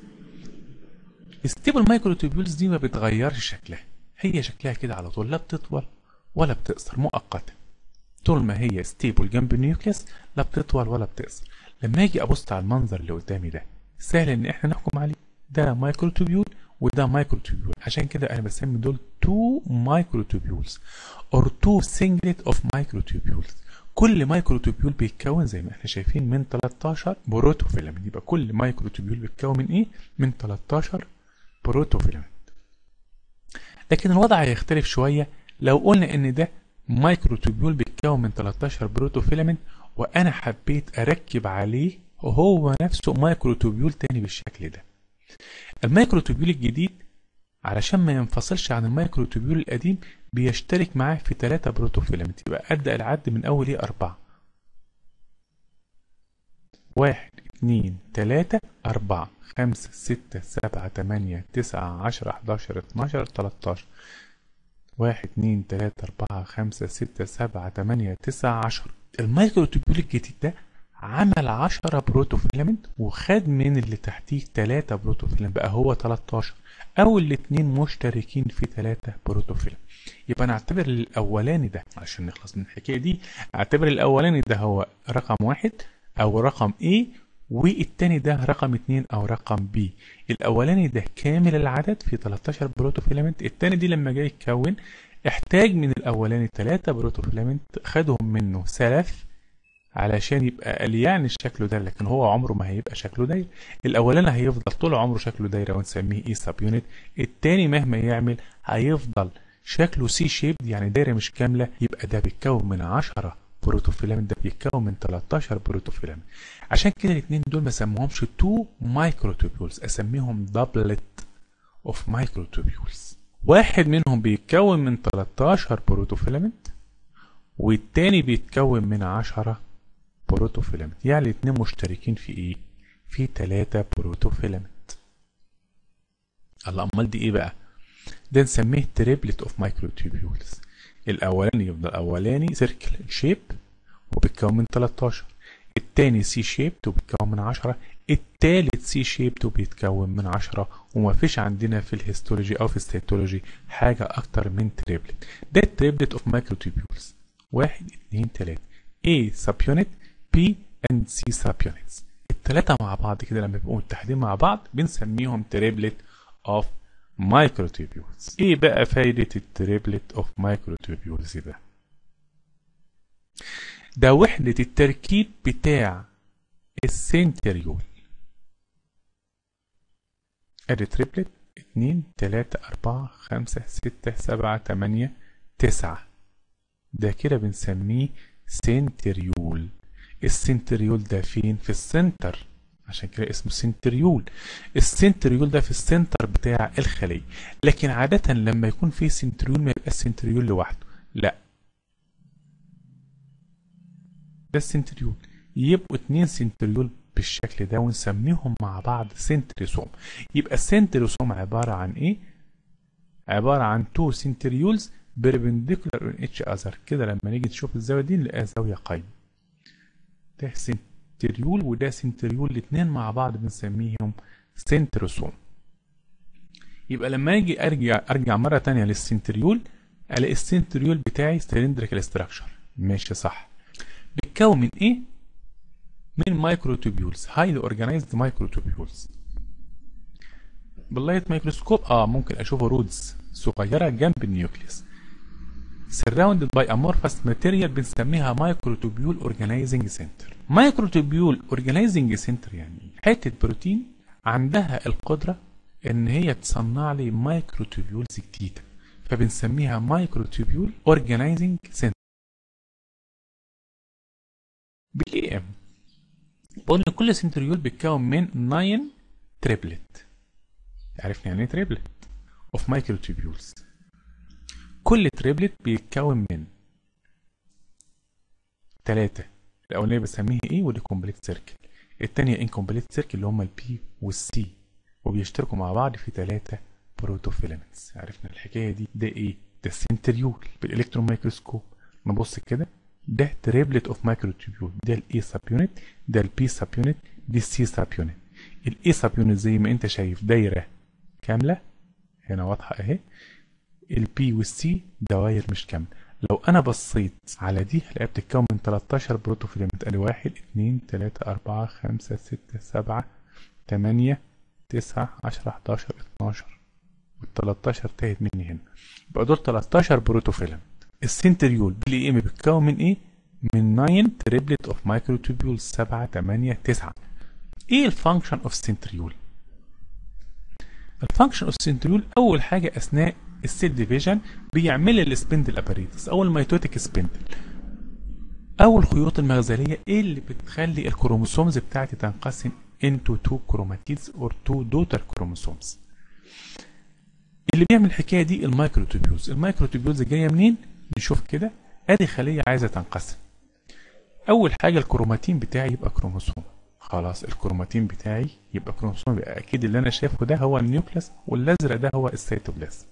الستيبل مايكروتوبيولز دي ما بتغيرش شكلها هي شكلها كده على طول لا بتطول ولا بتقصر مؤقتا طول ما هي ستيبل جنب النيوكليس لا بتطول ولا بتقصر لما اجي ابص على المنظر اللي قدامي ده سهل ان احنا نحكم عليه ده مايكروتوبيول وده مايكروتوبيول عشان كده انا بسمي دول تو مايكروتوبيولز اور تو سنجلت اوف مايكروتوبيولز كل مايكروتوبيول بيتكون زي ما احنا شايفين من 13 بروتوفيلامنت يبقى كل مايكروتوبيول بيتكون من ايه من 13 بروتوفيلامنت لكن الوضع هيختلف شويه لو قلنا ان ده مايكروتوبيول بيتكون من 13 بروتوفيلامنت وانا حبيت اركب عليه هو نفسه مايكروتوبيول تاني بالشكل ده المايكروتوبيول الجديد علشان ما ينفصلش عن المايكروتوبيول القديم بيشترك معاه في 3 بروتوفيلامنت يبقى ابدا العد من اول ايه 4 1 2 3 4 5 6 7 8 9 10 11 12 13 واحد اتنين تلاتة أربعة خمسة ستة سبعة تمانية تسعة عشر المايكروتوبيول الجديد ده عمل عشرة بروتوفيلامنت وخد من اللي تحتيه تلاتة بروتوفيلامنت بقى هو 13 أو الاتنين مشتركين في تلاتة بروتوفيلامنت يبقى نعتبر الأولاني ده عشان نخلص من الحكاية دي اعتبر الأولاني ده هو رقم واحد أو رقم A والتاني ده رقم 2 او رقم بي الاولاني ده كامل العدد في 13 بروتوفيلامنت التاني دي لما جاي يتكون احتاج من الاولاني 3 بروتوفيلامنت خدهم منه ثلاث علشان يبقى قال يعني شكله ده لكن هو عمره ما هيبقى شكله دايره الاولاني هيفضل طول عمره شكله دايره ونسميه اي سب يونت التاني مهما يعمل هيفضل شكله سي شيب يعني دايره مش كامله يبقى ده بيتكون من 10 بروتوفيلامنت ده بيتكون من 13 بروتوفيلامنت عشان كده الاثنين دول ما سموهمش 2 مايكروتوبيولز اسميهم دبلت اوف مايكروتوبيولز واحد منهم بيتكون من 13 بروتوفيلامنت والتاني بيتكون من 10 بروتوفيلامنت يعني الاثنين مشتركين في ايه في 3 بروتوفيلامنت الله امال دي ايه بقى ده نسميه تريبلت اوف مايكروتوبيولز الاولاني يفضل اولاني سيركل شيب وبيتكون من 13 التاني سي شيب وبيتكون من 10 التالت سي شيب وبيتكون من 10 وما فيش عندنا في الهيستولوجي او في السيتولوجي حاجه اكتر من تريبلت ده التريبلت اوف مايكروتوبيولز واحد اتنين تلاته A subunit B and C subunits التلاتة مع بعض كده لما بيبقوا متحدين مع بعض بنسميهم تريبلت اوف مايكروتوبيولز ايه بقى فايدة التريبلت اوف مايكروتوبيولز ده ده وحدة التركيب بتاع السنتريول ادي تريبلت اتنين تلاتة اربعة خمسة ستة سبعة تمانية تسعة ده كده بنسميه سنتريول السنتريول ده فين في السنتر عشان كده اسمه سنتريول السنتريول ده في السنتر بتاع الخلية لكن عادة لما يكون في سنتريول ما يبقى السنتريول لوحده لا ده السنتريول يبقوا اتنين سنتريول بالشكل ده ونسميهم مع بعض سنتريسوم يبقى السنتريسوم عبارة عن ايه عبارة عن تو سنتريولز perpendicular on each other كده لما نيجي نشوف الزاوية دي نلاقيها زاوية قايمة ده سنتريول وده سنتريول الاتنين مع بعض بنسميهم سنتروسوم يبقى لما اجي ارجع ارجع مرة تانية للسنتريول الاقي السنتريول بتاعي سلندريكال ستراكشر ماشي صح بيتكون من ايه من مايكروتوبيولز هايلي اورجانيزد مايكروتوبيولز باللايت مايكروسكوب اه ممكن اشوف رودز صغيرة جنب النيوكليس surrounded by amorphous material بنسميها مايكروتوبيول اورجانيزنج سنتر مايكروتوبيول اورجانيزنج سنتر يعني حته بروتين عندها القدره ان هي تصنع لي مايكروتوبيولز جديده فبنسميها مايكروتوبيول اورجانيزنج سنتر بالاي ام قلنا كل سنتريول بيتكون من 9 تريبلت عرفنا يعني ايه تريبلت اوف مايكروتوبيولز كل تريبلت بيتكون من ثلاثة الأولانية بسميه ايه ودي كومبليت سيركل التانية انكمبليت سيركل اللي هما البي والسي وبيشتركوا مع بعض في ثلاثة بروتوفيلامنتس عرفنا الحكاية دي ده ايه ده السنتريول بالالكترون مايكروسكوب نبص كده ده تريبلت اوف مايكروتوبيول ده الاي سب يونت ده البي سب يونت دي السي سب يونت الاي سب يونت زي ما انت شايف دايرة كاملة هنا واضحة اهي البي والسي دواير مش كاملة لو انا بصيت على دي هلاقيها بتتكون من 13 بروتوفيلامنت ادي 1 2 3 4 5 6 7 8 9 10 11 12 وال 13 تاهت مني هنا يبقى دول 13 بروتوفيلامنت السنتريول بي ام بيتكون من ايه؟ من 9 تريبلت اوف مايكروتوبيول 7 8 9 ايه الفانكشن اوف سنتريول؟ الفانكشن اوف سنتريول اول حاجه اثناء السيل ديفيجن بيعمل السبندل اباريتس او الميتوتيك سبندل او الخيوط المغزليه ايه اللي بتخلي الكروموسومز بتاعتي تنقسم into two chromatids or two daughter chromosomes اللي بيعمل الحكايه دي المايكروتوبيولز المايكروتوبيولز جايه منين نشوف كده ادي خليه عايزه تنقسم اول حاجه الكروماتين بتاعي يبقى كروموسوم خلاص الكروماتين بتاعي يبقى كروموسوم يبقى اكيد اللي انا شايفه ده هو النيوكليس والازرق ده هو السيتوبلازم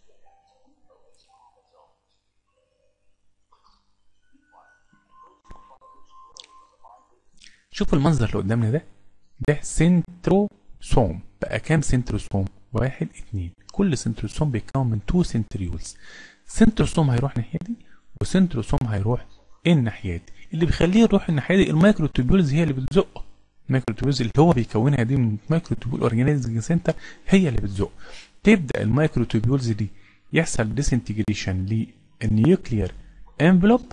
شوف المنظر اللي قدامنا ده ده سنتروسوم بقى كام سنتروسوم واحد اتنين كل سنتروسوم بيتكون من تو سنتريولز سنتروسوم هيروح الناحيه دي وسنتروسوم هيروح الناحيه دي اللي بيخليه يروح الناحيه دي المايكروتوبيولز هي اللي بتزقه المايكروتوبيولز اللي هو بيكونها دي من مايكروتوبيول اورجانيزنج سنتر هي اللي بتزق تبدا المايكروتوبيولز دي يحصل ديسنتجريشن للنيوكليير انفلوب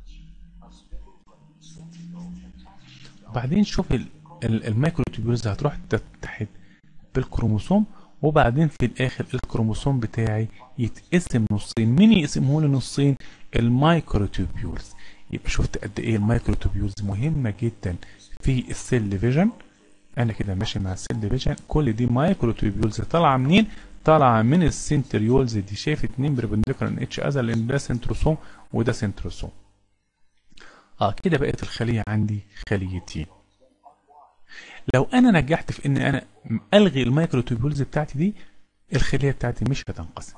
وبعدين شوف المايكروتوبيولز هتروح تتحد بالكروموسوم وبعدين في الاخر الكروموسوم بتاعي يتقسم نصين مين يقسمه لي نصين المايكروتوبيولز يبقى شفت قد ايه المايكروتوبيولز مهمه جدا في السيل ديفيجن انا كده ماشي مع السيل ديفيجن كل دي مايكروتوبيولز طالعه منين طالعه من السنتريولز دي شايف اتنين بربنديكولار اتش اذر لان ده سنتروسوم وده سنتروسوم اه كده بقت الخليه عندي خليتين لو انا نجحت في ان انا الغي المايكروتوبيولز بتاعتي دي الخليه بتاعتي مش هتنقسم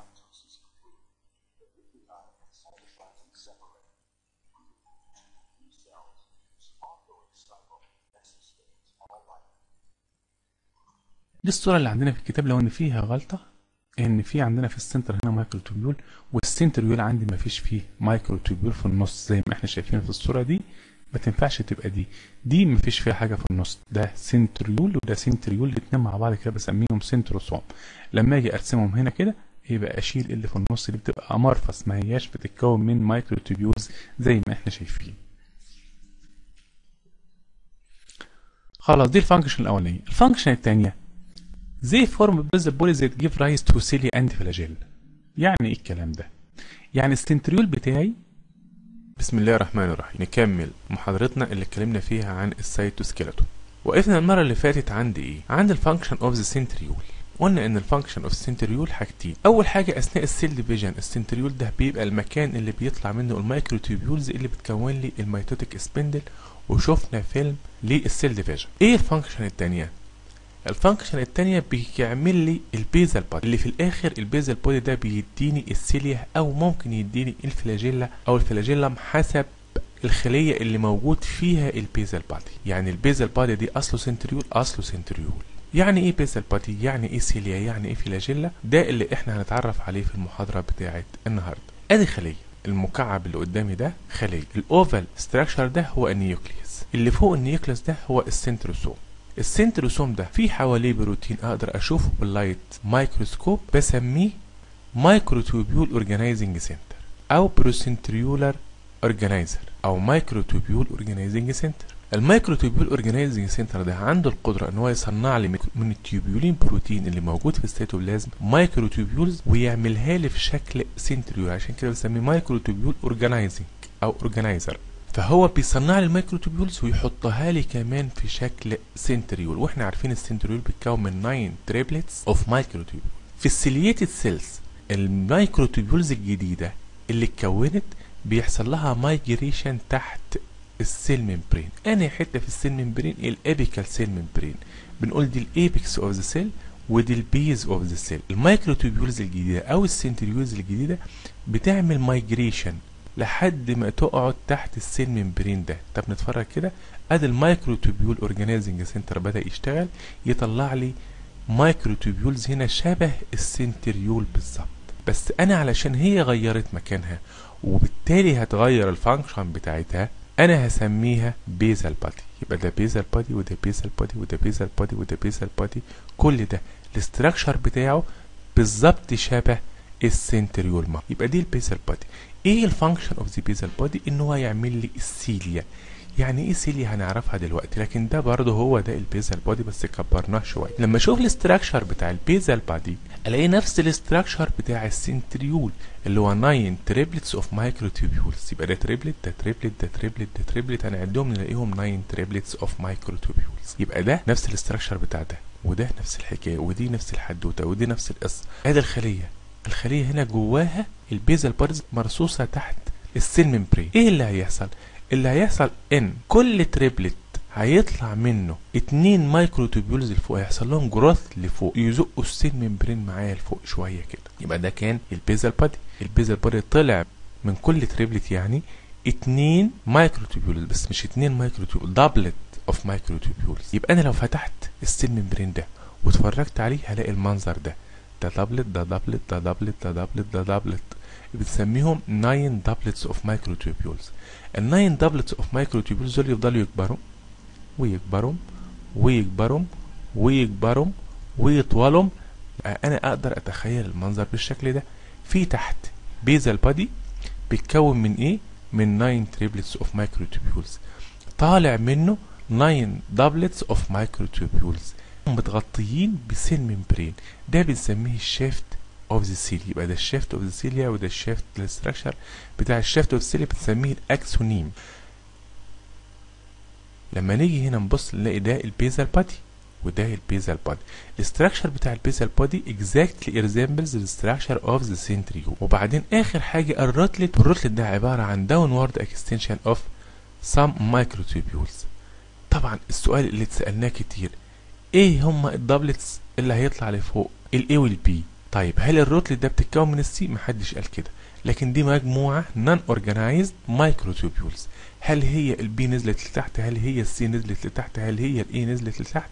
دي الصوره اللي عندنا في الكتاب لو ان فيها غلطه ان في عندنا في السنتر هنا مايكروتوبيول والسنتريول عندي ما فيش فيه مايكروتوبيول في النص زي ما احنا شايفين في الصوره دي ما تنفعش تبقى دي دي ما فيش فيها حاجه في النص ده سنتريول وده سنتريول الاثنين مع بعض كده بسميهم سنتروسوم لما اجي ارسمهم هنا كده يبقى اشيل اللي في النص اللي بتبقى امارفس ما هياش بتتكون من مايكروتوبيولز زي ما احنا شايفين خلاص دي الفانكشن الاولانيه الفانكشن الثانيه زي فورم بيز بوليز that give rise to cilia and flagella يعني ايه الكلام ده يعني السنتريول بتاعي بسم الله الرحمن الرحيم نكمل محاضرتنا اللي اتكلمنا فيها عن السيتوسكيلتون وقفنا المرة اللي فاتت عند ايه عند الفانكشن اوف ذا سنتريول قلنا ان الفانكشن اوف السنتريول حاجتين اول حاجه اثناء السيل ديفيجن السنتريول ده بيبقى المكان اللي بيطلع منه المايكروتوبيولز اللي بتكون لي الميتوتيك سبندل وشفنا فيلم للسيل ديفيجن ايه الفانكشن الثانيه الفانكشن التانية بيعمل لي البيزل بودي اللي في الاخر البيزل بودي ده بيديني السيليا او ممكن يديني الفلاجيلا او الفلاجيلم حسب الخلية اللي موجود فيها البيزل بودي يعني البيزل بودي دي اصله سنتريول اصله سنتريول يعني ايه بيزل بودي يعني ايه سيليا يعني ايه فلاجيلا ده اللي احنا هنتعرف عليه في المحاضرة بتاعت النهاردة ادي خلية المكعب اللي قدامي ده خلية الاوفال ستراكشر ده هو النيوكليوس اللي فوق النيوكليوس ده هو السنتروسوم السنتروسوم ده في حواليه بروتين اقدر اشوفه باللايت مايكروسكوب بسميه مايكروتوبيول اورجانيزنج سنتر او بروسنتريولار اورجانيزر او مايكروتوبيول اورجانيزنج سنتر المايكروتوبيول اورجانيزنج سنتر ده عنده القدره ان هو يصنع لي من التوبيولين بروتين اللي موجود في السيتوبلازم مايكروتوبيولز ويعملها لي في شكل سنتريول عشان كده بسميه مايكروتوبيول اورجانيزنج او اورجانيزر فهو بيصنع لي المايكروتوبيولز ويحطها لي كمان في شكل سنتريول واحنا عارفين السنتريول بيتكون من 9 تريبلتس اوف مايكروتوبيول في السيلييتد سيلز المايكروتوبيولز الجديده اللي اتكونت بيحصل لها مايجريشن تحت السيل ممبرين انهي حته في السيل ممبرين الابيكال سيل ممبرين بنقول دي الايبكس اوف ذا سيل ودي البيز اوف ذا سيل المايكروتوبيولز الجديده او السنتريولز الجديده بتعمل مايجريشن لحد ما تقعد تحت السيل ممبرين ده طب نتفرج كده ادي المايكروتوبيول اورجانيزنج سنتر بدا يشتغل يطلع لي مايكروتوبيولز هنا شبه السنتريول بالظبط بس انا علشان هي غيرت مكانها وبالتالي هتغير الفانكشن بتاعتها انا هسميها بيزال بادي يبقى ده بيزال بادي وده بيزال بادي وده بيزال بادي وده بيزال بادي كل ده الاستراكشر بتاعه بالظبط شبه السنتريول ما يبقى دي البيزال بادي ايه الفانكشن اوف ذا بيزال بادي ان هو يعمل لي السيليا يعني ايه سيليا هنعرفها دلوقتي لكن ده برضه هو ده البيزال بادي بس كبرناه شويه لما اشوف الاستراكشر بتاع البيزال بادي الاقي نفس الاستراكشر بتاع السنتريول اللي هو 9 تريبلتس اوف مايكرو تيوبيولز يبقى ده تريبلت ده تريبلت ده تريبلت ده تريبلت هنعدهم نلاقيهم 9 تريبلتس اوف مايكرو تيوبيولز يبقى ده نفس الاستراكشر بتاع ده وده نفس الحكايه ودي نفس الحدوته ودي نفس القصه ادي الخليه الخليه هنا جواها البيزال بادز مرصوصه تحت السيل ممبرين ايه اللي هيحصل اللي هيحصل ان كل تريبلت هيطلع منه اتنين مايكرو تيوبيولز لفوق هيحصل لهم جروث لفوق يزقوا السيل ممبرين معايا لفوق شويه كده يبقى ده كان البيزال بادي البيزال بادي طلع من كل تريبلت يعني اتنين مايكرو تيوبيولز بس مش اتنين مايكرو تيوبيولز دبلت اوف مايكرو تيوبيولز يبقى انا لو فتحت السيل ممبرين ده واتفرجت عليه هلاقي المنظر ده ده دبلت ده دبلت ده دبلت ده دبلت ده دبلت بتسميهم 9 دبلتس اوف مايكرو تيوبيولز ال 9 دبلتس اوف مايكرو تيوبيولز دول يفضلوا يكبروا ويكبروا ويكبروا ويكبروا ويطولوا انا اقدر اتخيل المنظر بالشكل ده في تحت بيزال بادي بيتكون من ايه من 9 تريبلتس اوف مايكرو تيوبيولز طالع منه 9 دبلتس اوف مايكرو تيوبيولز متغطيين بسيل ممبرين ده بنسميه الشيفت اوف ذا سيل يبقى ده الشيفت اوف ذا سيليا وده الشيفت الاستراكشر بتاع الشيفت اوف السيليا بنسميه الاكسونيم لما نيجي هنا نبص نلاقي ده البيزال بادي وده البيزال بادي الاستراكشر بتاع البيزال بادي exactly resembles the structure of the centriole وبعدين اخر حاجه الروتلت الروتلت ده عباره عن downward extension of some microtubules طبعا السؤال اللي اتسالناه كتير ايه هما الدبلتس اللي هيطلع لفوق الاي والبي طيب هل الروتلت ده بتتكون من السي محدش قال كده لكن دي مجموعه نون اورجانيزد مايكروتوبيولز هل هي البي نزلت لتحت هل هي السي نزلت لتحت هل هي الاي نزلت لتحت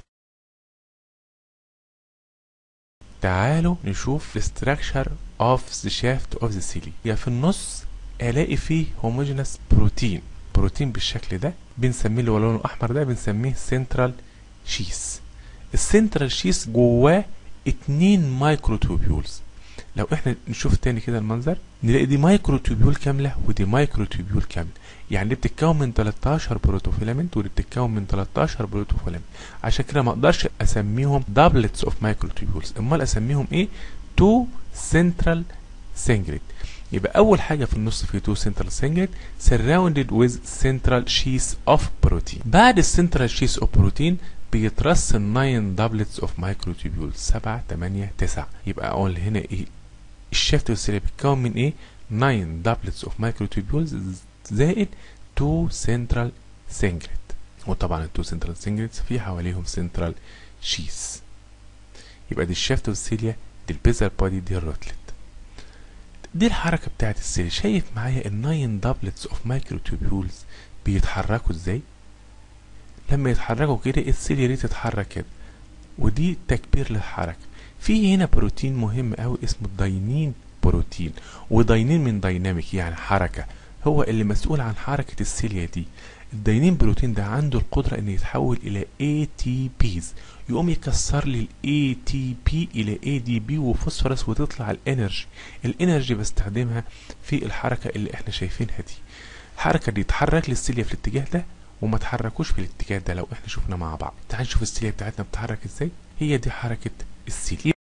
تعالوا نشوف الستراكشر اوف ذا شافت اوف ذا سيلي يا في النص الاقي فيه هوموجينس بروتين بروتين بالشكل ده بنسميه اللي هو لونه احمر ده بنسميه سنترال شيس السنترال شيس جواه اتنين مايكرو توبيولز لو احنا نشوف تاني كده المنظر نلاقي دي مايكرو توبيول كامله ودي مايكرو توبيول كامله يعني دي بتتكون من 13 بروتوفيلامنت ودي بتتكون من 13 بروتوفيلامنت عشان كده ما اقدرش اسميهم دبلتس اوف مايكرو توبيولز امال اسميهم ايه تو سنترال سنجلت يبقى اول حاجه في النص في تو سنترال سنجلت surrounded with central sheath of protein بعد السنترال sheath of protein بيترص 9 دبلتس اوف مايكرو تيوبيولز 7 8 9 يبقى اقول هنا ايه الشيفت والسيليا بيتكون من ايه 9 دبلتس اوف مايكرو تيوبيولز زائد 2 سنترال سنجلت وطبعا التو سنترال سنجلتس في حواليهم سنترال شيس يبقى دي الشيفت والسيليا دي البيزال بادي دي الروتلت دي الحركه بتاعت السيل شايف معايا ال 9 دبلتس اوف مايكرو تيوبيولز بيتحركوا ازاي لما يتحركوا كده السيل دي تتحرك كده ودي تكبير للحركه في هنا بروتين مهم قوي اسمه الداينين بروتين وداينين من دايناميك يعني حركه هو اللي مسؤول عن حركه السيليا دي الداينين بروتين ده عنده القدره ان يتحول الى ATPs يقوم يكسر لي ال ATP الى ADP وفوسفورس وتطلع الانرجي الانرجي بستخدمها في الحركه اللي احنا شايفينها دي الحركه دي تحرك لي السيليا في الاتجاه ده وما تحركوش في الاتجاه ده لو احنا شفنا مع بعض تعال نشوف السيليا بتاعتنا بتتحرك ازاي هي دي حركه السيليا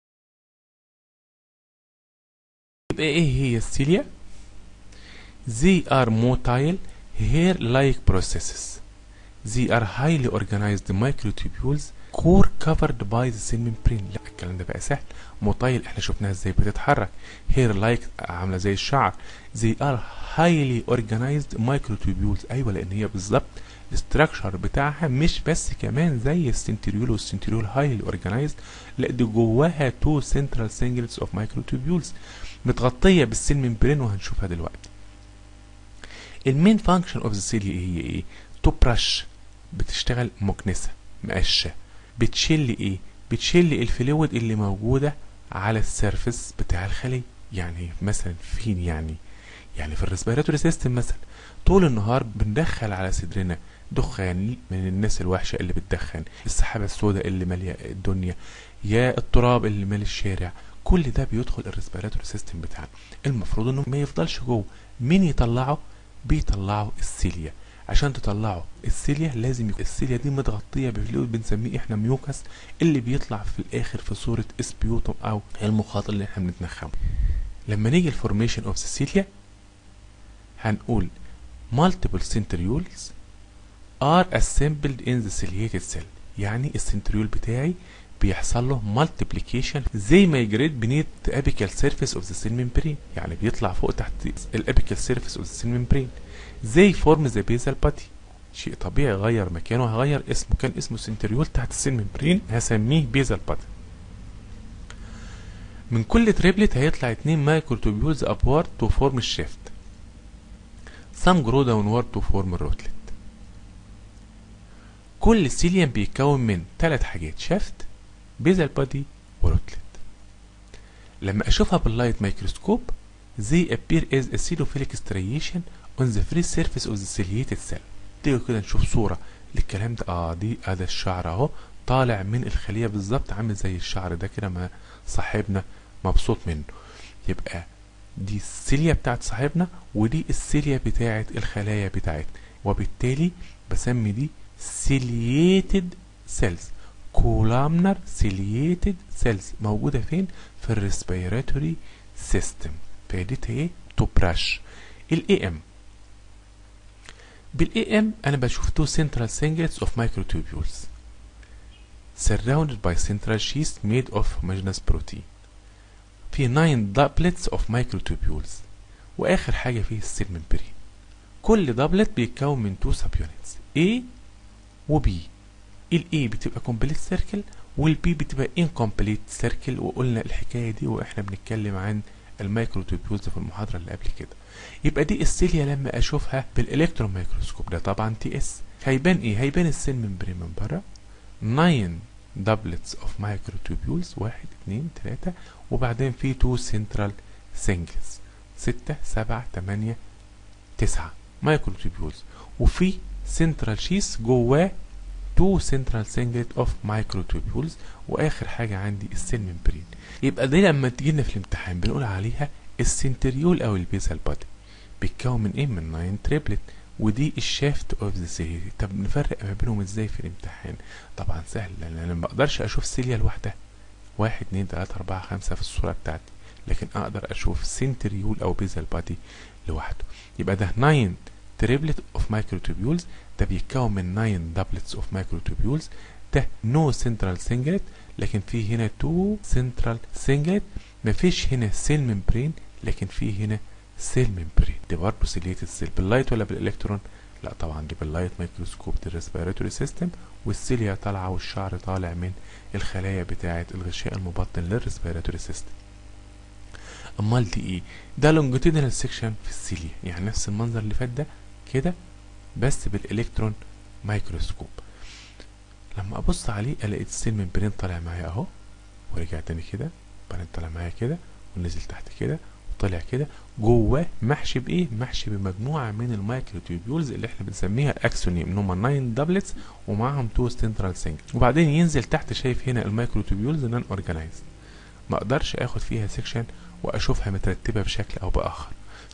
يبقى ايه هي السيليا they are motile hair-like processes they are highly organized microtubules core covered by the cell membrane لا الكلام ده بقى سهل موتايل احنا شفناها ازاي بتتحرك hair like عامله زي الشعر they are highly organized microtubules ايوه لان هي بالظبط الاستراكشر بتاعها مش بس كمان زي السنتريول والسنتريول هايلي اورجانيزد لا دي جواها تو سنترال سنجلز اوف مايكروتوبيولز متغطيه بالسيل ممبرين وهنشوفها دلوقتي المين فانكشن اوف ذا سيل هي ايه تو برش بتشتغل مكنسه مقشه بتشيل ايه بتشيل الفلويد اللي موجوده على السيرفس بتاع الخليه يعني مثلا فين يعني يعني في الريسبيراتوري سيستم مثلا طول النهار بندخل على صدرنا دخان من الناس الوحشه اللي بتدخن السحابه السوداء اللي ماليه الدنيا يا التراب اللي مالي الشارع كل ده بيدخل الريسبيراتوري سيستم بتاعنا المفروض انه ما يفضلش جوه مين يطلعه بيطلعه السيليا عشان تطلعه السيليا لازم يكون السيليا دي متغطيه بفلويد بنسميه احنا ميوكس اللي بيطلع في الاخر في صوره اسبيوتوم او المخاط اللي احنا بنتنخمه لما نيجي الفورميشن اوف سيليا هنقول multiple centrioles are assembled in the ciliated cell يعني السنتريول بتاعي بيحصل له multiplication زي ما يجريد بنيت apical surface of the cell membrane يعني بيطلع فوق تحت الابيكال surface of the cell membrane زي form the basal body شيء طبيعي غير مكانه هغير اسمه كان اسمه سنتريول تحت السيل ممبرين هسميه بيزال بادي من كل تريبلت هيطلع اتنين مايكروتوبيولز upward to form الشيفت some grow downward to form الروتلت كل سيليان بيتكون من ثلاث حاجات شافت بيزال بادي وروتلت لما اشوفها باللايت مايكروسكوب they appear as a pseudophilic striation on the free surface of the ciliated cell تيجي كده نشوف صورة للكلام ده اه دي ادي الشعر اهو طالع من الخلية بالظبط عامل زي الشعر ده كده ما صاحبنا مبسوط منه يبقى دي السيليا بتاعت صاحبنا ودي السيليا بتاعت الخلايا بتاعتنا وبالتالي بسمي دي سيلييتد سيلز كولامنر سيلييتد سيلز موجودة فين في الريسبيراتوري سيستم فائدتها ايه تو براش الاي ام بالاي ام انا بشوف تو central singlets of microtubules surrounded by central sheaths made of homogeneous protein في 9 doublets of microtubules واخر حاجه فيه السيل ممبرين كل دبلت بيتكون من 2 subunits A و B ال A بتبقى complete circle وال B بتبقى incomplete circle وقلنا الحكايه دي واحنا بنتكلم عن الميكروتوبيولز في المحاضره اللي قبل كده يبقى دي السيليا لما اشوفها بالالكترون ميكروسكوب ده طبعا تي اس هيبان ايه هيبان السيل ممبرين من بره 9 doublets of microtubules واحد اتنين تلاتة وبعدين في 2 central singles ستة سبعة تمانية تسعة مايكروتوبيولز وفي central sheath جواه 2 central singlet of microtubules واخر حاجة عندي السيل ممبرين يبقى دي لما تجينا في الامتحان بنقول عليها السنتريول او البيزال بادي بيتكون من ايه من 9 تريبلت ودي الشافت اوف ذا سيليا طب نفرق ما بينهم ازاي في الامتحان طبعا سهل لان انا ما اقدرش اشوف سيليا لوحدها واحد اتنين تلاتة اربعة خمسة في الصورة بتاعتي لكن اقدر اشوف سنتريول او بيزال بادي لوحده يبقى ده 9 تريبلت اوف مايكروتوبيولز ده بيتكون من 9 دبلتس اوف مايكروتوبيولز ده نو سنترال سنجلت لكن في هنا 2 سنترال سنجلت مفيش هنا سيل ممبرين لكن في هنا سيل ممبرين دي برضه سيليتد سيل باللايت ولا بالالكترون لا طبعا دي باللايت مايكروسكوب دي الريسبيراتوري سيستم والسيليا طالعه والشعر طالع من الخلايا بتاعه الغشاء المبطن للريسبيراتوري سيستم امال دي ايه ده لونجيتودينال سيكشن في السيليا يعني نفس المنظر اللي فات ده كده بس بالالكترون مايكروسكوب لما ابص عليه الاقي السيل ممبرين طالع معايا اهو ورجع تاني كده بعدين طالع معايا كده ونزل تحت كده وطلع كده جواه محشي بايه محشي بمجموعه من المايكروتوبيولز اللي احنا بنسميها اكسونيم ان هم 9 دبلتس ومعاهم 2 سنترال سينج وبعدين ينزل تحت شايف هنا المايكروتوبيولز نون اورجانيزد ما اقدرش اخد فيها سيكشن واشوفها مترتبه بشكل او باخر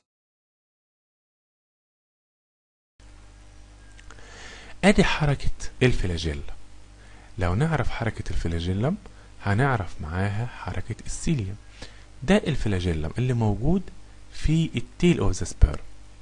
ادي حركه الفلاجيلا لو نعرف حركه الفلاجيلم هنعرف معاها حركه السيليوم ده الفلاجيلم اللي موجود في التيل اوف ذا سبيرم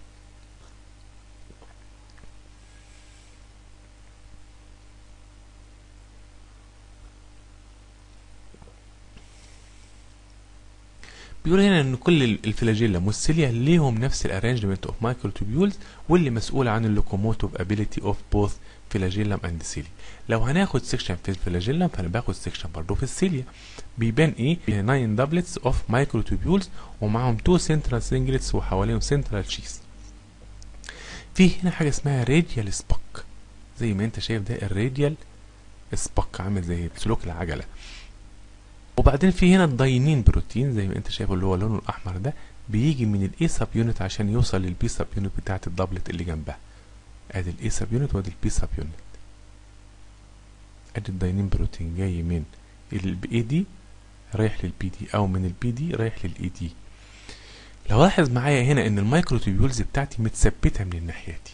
بيقول هنا ان كل الفلاجيلم والسيليا ليهم نفس الارانجمنت اوف مايكروتوبيولز واللي مسؤول عن اللوكوموتيف ابيليتي اوف بوث فلاجيلم اند سيليا لو هناخد سيكشن في الفلاجيلم فانا باخد سيكشن برضه في السيليا بيبان ايه 9 دبلتس اوف مايكروتوبيولز ومعاهم 2 سنترال سنجلتس وحواليهم سنترال شيس في هنا حاجه اسمها راديال سباك زي ما انت شايف ده الراديال سباك عامل زي سلوك العجله وبعدين في هنا الداينين بروتين زي ما انت شايف اللي هو لونه الاحمر ده بيجي من الاي سب يونت عشان يوصل للبي سب يونت بتاعت الدبلت اللي جنبها ادي الاي سب يونت وادي البي سب يونت ادي الداينين بروتين جاي من الاي دي رايح للبي دي او من البي دي رايح للاي دي لو لاحظ معايا هنا ان المايكروتوبيولز بتاعتي متثبته من الناحيه دي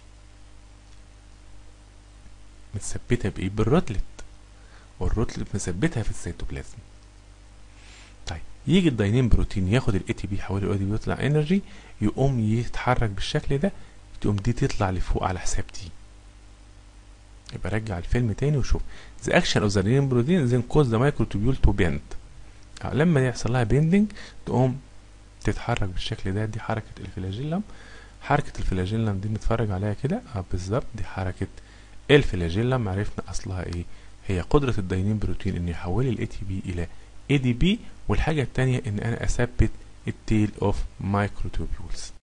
متثبته بايه بالروتلت والروتلت مثبتها في السيتوبلازم طيب يجي الداينين بروتين ياخد الاي تي بي يحوله الاي تي بي يطلع انرجي يقوم يتحرك بالشكل ده تقوم دي تطلع لفوق على حساب دي يبقى رجع الفيلم تاني وشوف the action of the adenine protein then cause the microtubule to bend لما يحصل لها بيندنج تقوم تتحرك بالشكل ده دي حركة الفلاجيلم حركة الفلاجيلم دي نتفرج عليها كده اه بالظبط دي حركة الفلاجيلم عرفنا اصلها ايه هي قدرة الداينين بروتين ان يحول الاي تي بي الى اي دي بي والحاجة التانية ان انا اثبت التيل اوف مايكروتوبيولز